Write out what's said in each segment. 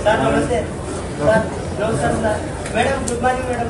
Sir నమస్తే sir నమస్కారం sir madam good morning madam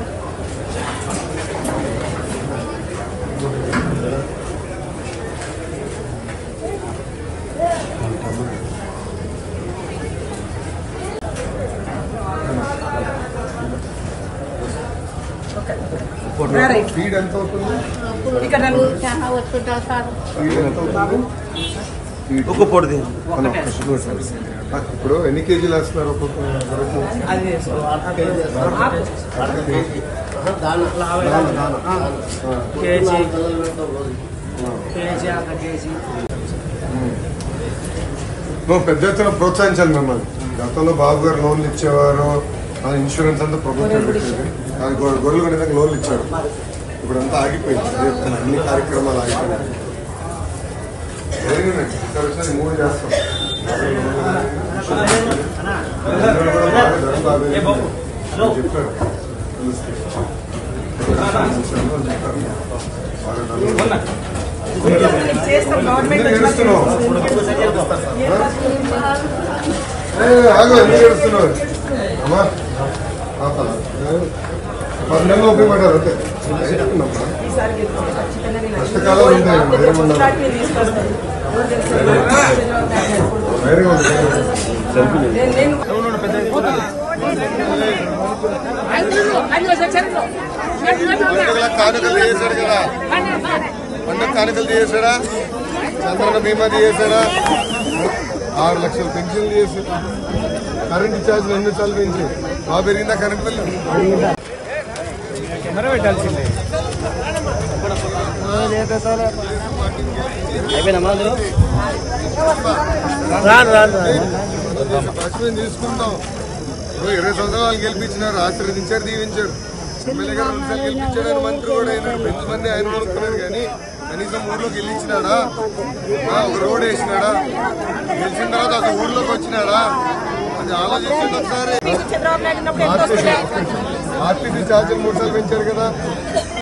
ఫీడ్ ఎంత అవుతుంది ఇక్కడ చాలా వస్తుంటారు సార్ ఫీడ్ ఎంత అవుతుంది ఫీడ్ ఒక పొడిది మనం కష్టపడి సార్. ఆ, ఇప్పుడు ఎన్ని కేజీలు వేస్తున్నారు ఒక్కొక్క వరకు? అది దానా, దానా. ఆ, కేజీ ఆ. కేజీ అర్ధ కేజీ నువ్వు పెద్ద ఎత్తున ప్రోత్సహించాలి మిమ్మల్ని గతంలో బాబు గారు లోన్లు ఇచ్చేవారు ఆ ఇన్సూరెన్స్ అంతా ప్రభుత్వం పెట్టేది అది గొ- గొర్రెలు కొనేదానికి లోన్లు ఇచ్చారు ఇప్పుడు అంతా ఆగిపోయింది అదే చెప్తున్నా, అన్ని కార్యక్రమాలు ఆగిపోయినాయి వెరీ గుడ్ అండి. ఈసారి వచ్చి మూడు చేస్తాం అందరూ కూడా బాగా ధర బాగా పెరిగింది. చెప్పారు చెప్పారు. బాగా ధర చేస్తాం గవర్నమెంట్ ఎందుకు ఏడుస్తున్నావు? ఏ, ఆగు, ఎందుకు ఏడుస్తున్నావు? అమ్మా పాప, ఏ, పది నెలలు ఉపయోగపడ్డారు అంతే చెప్తున్నామ్మా. కష్టకాలాలు ఉంటాయి అమ్మా, ఏమన్నా వేరే ఉంది పండుగల కానుకలు చేశాడు కదా పండుగ కానుకలు చేశాడా చంద్రన బీమా చేశాడా ఆరు లక్షల పెన్షన్లు చేశాడు కరెంటు ఛార్జీలు ఎన్ని సార్లు పెంచి బాగా పెరిగిందా కరెంట్ బిల్లు రాను రాను పశ్చిమ తీసుకుంటాం ఇప్పుడు ఇరవై సంవత్సరాలు గెలిపించినారు ఆశీర్వదించారు దీవించారు ఎమ్మెల్యే గారు రెండు సార్లు గెలిపించాడు ఆయన మంత్రి కూడా అయినాడు పెంచి మంది ఆయన కొనుక్కున్నాడు కానీ కనీసం ఊర్లోకి వెళ్ళిచ్చినాడా ఆ, ఒక రోడ్ వేసినాడా గెలిచిన తర్వాత అసలు ఊర్లోకి వచ్చినాడా అది ఆలోచించండి ఒకసారి చంద్రబాబు నాయుడు ఉన్నప్పుడు ఎంత వస్తున్నాయి ఆర్టీసీ ఛార్జీలు మూడు సార్లు పెంచారు కదా